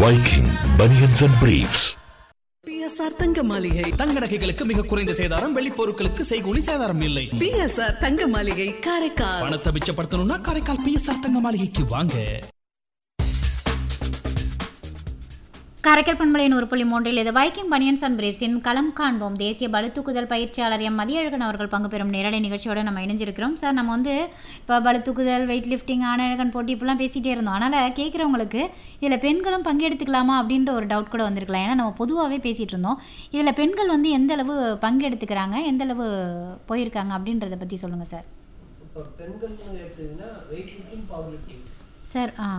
Viking Bunions and Briefs. BSR Thanga Maligai தங்க நகைகளுக்கு மிக குறைந்த சேதாரம் வெள்ளி பொருட்களுக்கு செய்கூலி சேதாரம் இல்லை பிஎஸ்ஆர் தங்க மாளிகை காரைக்கால் பணத்தை மிச்சப்படுத்தணும்னா காரைக்கால் பிஎஸ்ஆர் தங்க மாளிகைக்கு வாங்க காரைக்கால் பண்பலையின் ஒரு புள்ளி மூன்றில் இது வைக்கிங் பனியன்ஸ் அண்ட் பிரேவ்ஸின் களம் காண்போம் தேசிய பளுதூக்குதல் பயிற்சியாளர் எம் மதியழகன் அவர்கள் பங்கு பெறும் நேரடி நிகழ்ச்சியோடு நம்ம இணைஞ்சிருக்கிறோம் சார் நம்ம வந்து இப்போ பளுதூக்குதல் வெயிட் லிஃப்டிங் ஆனழகன் போட்டி இப்படிலாம் பேசிகிட்டே இருந்தோம் அதனால் கேட்குறவங்களுக்கு இதில் பெண்களும் பங்கெடுத்துக்கலாமா அப்படின்ற ஒரு டவுட் கூட வந்திருக்கலாம் ஏன்னா நம்ம பொதுவாகவே பேசிகிட்டு இருந்தோம் இதில் பெண்கள் வந்து எந்த அளவு பங்கெடுத்துக்கிறாங்க எந்த அளவு போயிருக்காங்க அப்படின்றத பற்றி சொல்லுங்கள் சார் இப்போ பெண்கள்னு எடுத்தீங்கன்னா weight lifting power lifting sir ஆ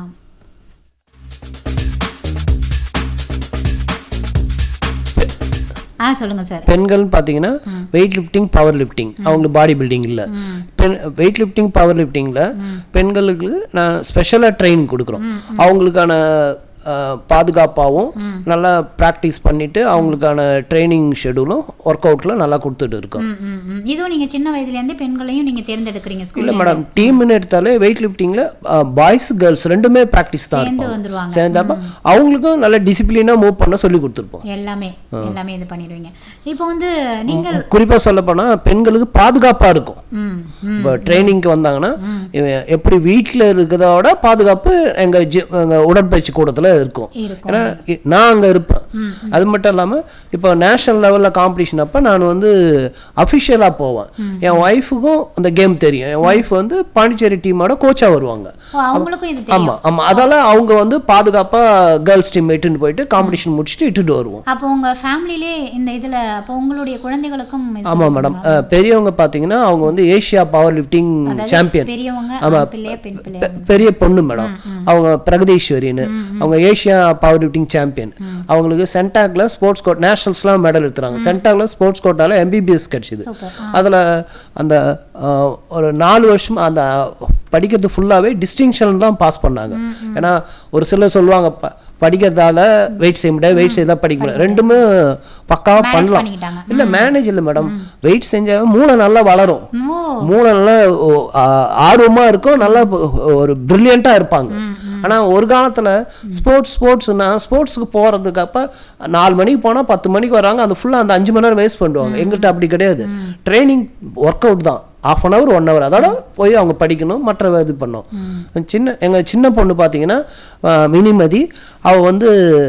ஆ சொல்லுங்கள் சார் பெண்கள் பார்த்தீங்கன்னா வெயிட் லிஃப்டிங் பவர் லிஃப்டிங் அவங்களுக்கு பாடி பில்டிங் இல்லை பெண் வெயிட் லிஃப்டிங் பவர் லிஃப்டிங்கில் பெண்களுக்கு நான் ஸ்பெஷலாக ட்ரைனிங் கொடுக்குறோம் அவங்களுக்கான அஹ், பாதுகாப்பாகவும் நல்லா ப்ராக்டிஸ் பண்ணிட்டு அவங்களுக்கான ட்ரைனிங் ஷெடியூலும் ஒர்க் அவுட்டில் நல்லா கொடுத்துட்டு இருக்கோம் ம், ம், ம். இதுவும் நீங்க சின்ன வயதுலேருந்து பெண்களையும் நீங்க தேர்ந்தெடுக்கிறீங்க இல்லை ஸ்கூல்ல மேடம் டீம்னு எடுத்தாலே வெயிட் லிஃப்டிங்கில் பாய்ஸ் கேர்ள்ஸ் ரெண்டுமே ப்ராக்டிஸ் தான் சேர்ந்து இருப்பாங்க வந்துருவாங்க சேர்ந்தப்ப அவங்களுக்கும் நல்ல டிசிப்ளினாக மூவ் பண்ண சொல்லி கொடுத்துருப்போம் எல்லாமே எல்லாமே இது பண்ணிடுவீங்க இப்போ வந்து நீங்கள் குறிப்பாக சொல்ல பெண்களுக்கு பாதுகாப்பாக இருக்கும் ம் ம் இப்போ ட்ரைனிங்க்கு வந்தாங்கன்னா இவன் எப்படி வீட்டில் இருக்கிறதோட பாதுகாப்பு எங்கள் ஜி எங்கள் உடற்பயிற்சி கூடத்தில் இருக்கும் இருக்கும் ஏன்னா இ- நான் அங்கே இருப்பேன் அது மட்டும் இல்லாமல் இப்போ நேஷனல் லெவலில் காம்படிஷன் அப்போ நான் வந்து அஃபிஷியலாக போவேன் என் ஒய்ஃபுக்கும் அந்த கேம் தெரியும் என் ஒய்ஃப் வந்து பாண்டிச்சேரி டீமோட கோச்சாக வருவாங்க ஓ, அவங்களுக்கும் இது தெரியும் ஆமாம் ஆமாம் அதெல்லாம் அவங்க வந்து பாதுகாப்பாக கேர்ள்ஸ் டீம் இட்டுன்னு போயிட்டு காம்படிஷன் முடிச்சுட்டு இட்டுட்டு வருவோம் அப்போ உங்க ஃபேமிலிலே இந்த இதுல அப்போ உங்களுடைய குழந்தைகளுக்கும் இது ஆமாம் மேடம் சொல்லுவீங்களா? பெரியவங்க பார்த்தீங்கன்னா அவங்க வந்து ஏஷியா பவர் லிஃப்டிங் அதாவது சாம்பியன் பெரியவங்க ஆமா. ஆண் பிள்ளையா பெண் பிள்ளையா பெ- பெரிய பொண்ணு மேடம் அவங்க பிரகதீஸ்வரின்னு அவங்க ஏஷியா பவர் லிஃப்டிங் சாம்பியன் அவங்களுக்கு சென்டாக்ல ஸ்போர்ட்ஸ் கோட் நேஷனல்ஸ்லாம் மெடல் எடுத்துறாங்க சென்டாக்ல ஸ்போர்ட்ஸ் கோட்டால எம்பிபிஎஸ் கிடைச்சிது சூப்பர் அதுல அந்த அஹ், ஒரு நாலு வருஷம் அந்த படிக்கிறது ஃபுல்லாவே டிஸ்டிங்ஷன் தான் பாஸ் பண்ணாங்க ஏன்னா ஒரு சிலர் சொல்லுவாங்க ப- படிக்கிறதால வெயிட் செய்ய முடியாது வெயிட் செய்தா படிக்க முடியாது ரெண்டுமே பக்காவா Manage பண்ணலாம் பண்ணிக்கிட்டாங்க. இல்ல மேனேஜ் இல்ல மேடம் வெயிட் செஞ்சா மூளை நல்லா வளரும் ஓ மூளை நல்லா ஓ, ஆ, ஆர்வமா இருக்கும் நல்லா ப- ஒரு பிரில்லியண்டா இருப்பாங்க ஆனா ஒரு காலத்துல ஸ்போர்ட்ஸ் ஸ்போர்ட்ஸ்னா ஸ்போர்ட்ஸ்க்கு போறதுக்கு அப்ப நாலு மணிக்கு போனா பத்து மணிக்கு வராங்க அந்த ஃபுல்லா அந்த அஞ்சு மணி நேரம் வேஸ்ட் பண்ணுவாங்க எங்கிட்ட அப்படி கிடையாது ட்ரைனிங் ஒர்க் அவுட் தான் half an hour one hour அதோட போய் அவங்க படிக்கணும் மற்ற இது பண்ணோம் சின்ன எங்க சின்ன பொண்ணு பார்த்தீங்கன்னா ஆ, மினிமதி அவ வந்து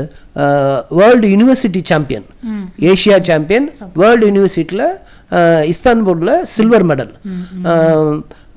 world university champion Asia champion world யூனிவர்சிட்டியில் இஸ்தான்புல்ல சில்வர் மெடல்